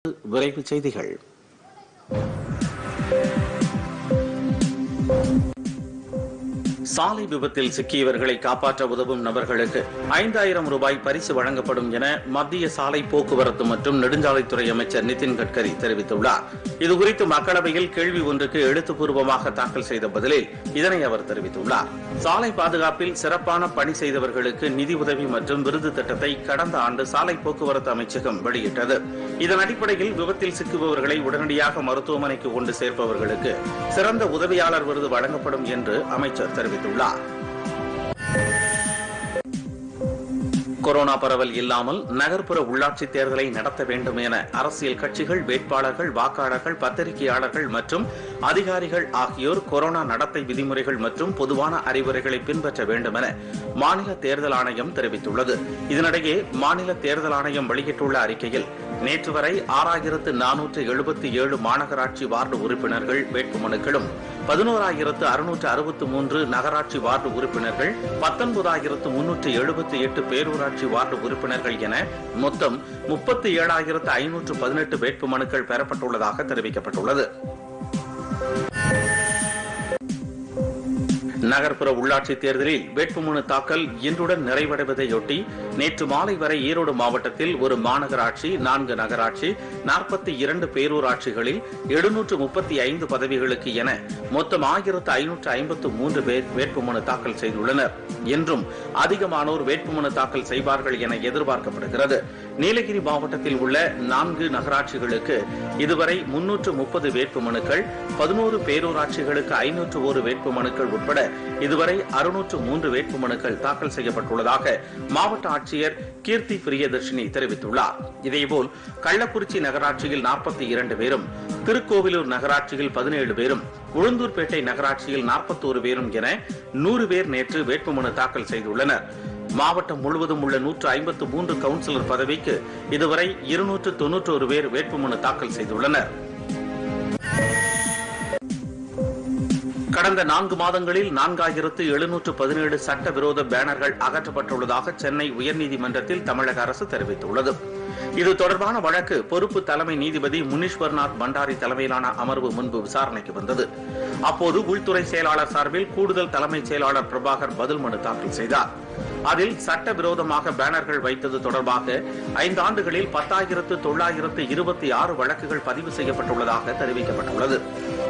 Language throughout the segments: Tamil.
விரைவுச் செய்திகள் சாலை விபத்தில் சிக்கியவர்களை காப்பாற்ற உதவும் நபர்களுக்கு ஐந்தாயிரம் ரூபாய் பரிசு வழங்கப்படும் என மத்திய சாலை போக்குவரத்து மற்றும் நெடுஞ்சாலைத்துறை அமைச்சர் நிதின் கட்கரி தெரிவித்துள்ளார் இதுகுறித்து மக்களவையில் கேள்வி ஒன்றுக்கு எழுத்துப்பூர்வமாக தாக்கல் செய்த பதிலில் இதனை அவர் தெரிவித்துள்ளார் சாலை பாதுகாப்பில் சிறப்பான பணி செய்தவர்களுக்கு நிதி உதவி மற்றும் விருது திட்டத்தை கடந்த ஆண்டு சாலை போக்குவரத்து அமைச்சகம் வெளியிட்டது இதன் அடிப்படையில் விபத்தில் சிக்குபவர்களை உடனடியாக மருத்துவமனைக்கு கொண்டு சேர்ப்பவர்களுக்கு சிறந்த உதவியாளர் விருது வழங்கப்படும் என்று அமைச்சர் தெரிவித்துள்ளார் கொரோனா பரவல் இல்லாமல் நகர்ப்புற உள்ளாட்சி தேர்தலை நடத்த வேண்டும் என அரசியல் கட்சிகள் வேட்பாளர்கள் வாக்காளர்கள் பத்திரிகையாளர்கள் மற்றும் அதிகாரிகள் ஆகியோர் கொரோனா நடத்தை விதிமுறைகள் மற்றும் பொதுவான அறிவுரைகளை பின்பற்ற வேண்டும் என மாநில தேர்தல் ஆணையம் தெரிவித்துள்ளது இதனிடையே மாநில தேர்தல் ஆணையம் வெளியிட்டுள்ள அறிக்கையில் நேற்று வரை ஆறாயிரத்து நானூற்று எழுபத்தி ஏழு மாநகராட்சி வார்டு உறுப்பினர்கள் வேட்புமனுக்களும் பதினோராயிரத்து அறுநூற்று அறுபத்து மூன்று நகராட்சி வார்டு உறுப்பினர்கள் பத்தொன்பதாயிரத்து முன்னூற்று எழுபத்தி எட்டு பேரூராட்சி வார்டு உறுப்பினர்கள் என மொத்தம் முப்பத்தி ஏழாயிரத்து ஐநூற்று பதினெட்டு வேட்புமனுக்கள் பெறப்பட்டுள்ளதாக தெரிவிக்கப்பட்டுள்ளது நகர்ப்புற உள்ளாட்சி தேர்தலில் வேட்புமனு தாக்கல் இன்றுடன் நிறைவடைவதையொட்டி நேற்று மாலை வரை ஈரோடு மாவட்டத்தில் ஒரு மாநகராட்சி நான்கு நகராட்சி நாற்பத்தி இரண்டு பேரூராட்சிகளில் எழுநூற்று முப்பத்தி ஐந்து பதவிகளுக்கு என மொத்தம் ஆயிரத்து ஐநூற்று ஐம்பத்து மூன்று பேர் வேட்புமனு தாக்கல் செய்துள்ளனர் என்றும் அதிகமானோர் வேட்புமனு தாக்கல் செய்வார்கள் என எதிர்பார்க்கப்படுகிறது நீலகிரி மாவட்டத்தில் உள்ள நான்கு நகராட்சிகளுக்கு இதுவரை முன்னூற்று முப்பது வேட்புமனுக்கள் பதினோரு பேரூராட்சிகளுக்கு ஐநூற்று ஒரு வேட்புமனுக்கள் உட்பட இதுவரை அறுநூற்று மூன்று வேட்புமனுக்கள் தாக்கல் செய்யப்பட்டுள்ளதாக மாவட்ட ஆட்சியர் கீர்த்தி பிரியதர்ஷினி தெரிவித்துள்ளார் இதேபோல் கள்ளக்குறிச்சி நகராட்சியில் நாற்பத்தி இரண்டு பேரும் திருக்கோவிலூர் நகராட்சியில் பதினேழு பேரும் உளுந்தூர்பேட்டை நகராட்சியில் நாற்பத்தோரு பேரும் என நூறு பேர் நேற்று வேட்புமனு தாக்கல் செய்துள்ளனர் மாவட்டம் முழுவதும் உள்ள நூற்று ஐம்பத்து மூன்று கவுன்சிலர் பதவிக்கு இதுவரை இருநூற்று தொன்னூற்றோரு பேர் வேட்புமனு தாக்கல் செய்துள்ளனர் கடந்த நான்கு மாதங்களில் நான்காயிரத்து எழுநூற்று பதினேழு சட்டவிரோத பேனர்கள் அகற்றப்பட்டுள்ளதாக சென்னை உயர்நீதிமன்றத்தில் தமிழக அரசு தெரிவித்துள்ளது இது தொடர்பான வழக்கு பொறுப்பு தலைமை நீதிபதி முனீஸ்வர்நாத் பண்டாரி தலைமையிலான அமர்வு முன்பு விசாரணைக்கு வந்தது அப்போது உள்துறை செயலாளர் சார்பில் கூடுதல் தலைமைச் செயலாளர் பிரபாகர் பதில் மனு தாக்கல் செய்தார் அதில் சட்டவிரோதமாக பேனர்கள் வைத்தது தொடர்பாக ஐந்து ஆண்டுகளில் பத்தாயிரத்து தொள்ளாயிரத்து இருபத்தி ஆறு வழக்குகள் பதிவு செய்யப்பட்டுள்ளதாக தெரிவிக்கப்பட்டுள்ளது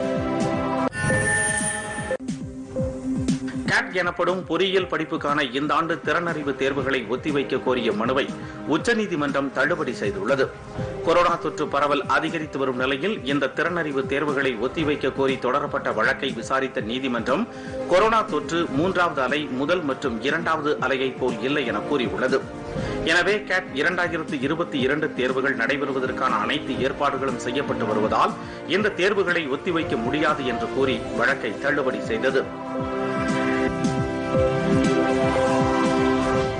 கேட் எனப்படும் பொறியியல் படிப்புக்கான இந்த ஆண்டு திறனறிவு தேர்வுகளை ஒத்திவைக்க கோரிய மனுவை உச்சநீதிமன்றம் தள்ளுபடி செய்துள்ளது கொரோனா தொற்று பரவல் அதிகரித்து வரும் நிலையில் இந்த திறனறிவு தேர்வுகளை ஒத்திவைக்க கோரி தொடரப்பட்ட வழக்கை விசாரித்த நீதிமன்றம் கொரோனா தொற்று மூன்றாவது அலை முதல் மற்றும் இரண்டாவது அலையைப் போல் இல்லை என கூறியுள்ளது எனவே கேட் இரண்டாயிரத்து இருபத்தி இரண்டு தேர்வுகள் நடைபெறுவதற்கான அனைத்து ஏற்பாடுகளும் செய்யப்பட்டு வருவதால் இந்த தேர்வுகளை ஒத்திவைக்க முடியாது என்று கூறி வழக்கை தள்ளுபடி செய்தது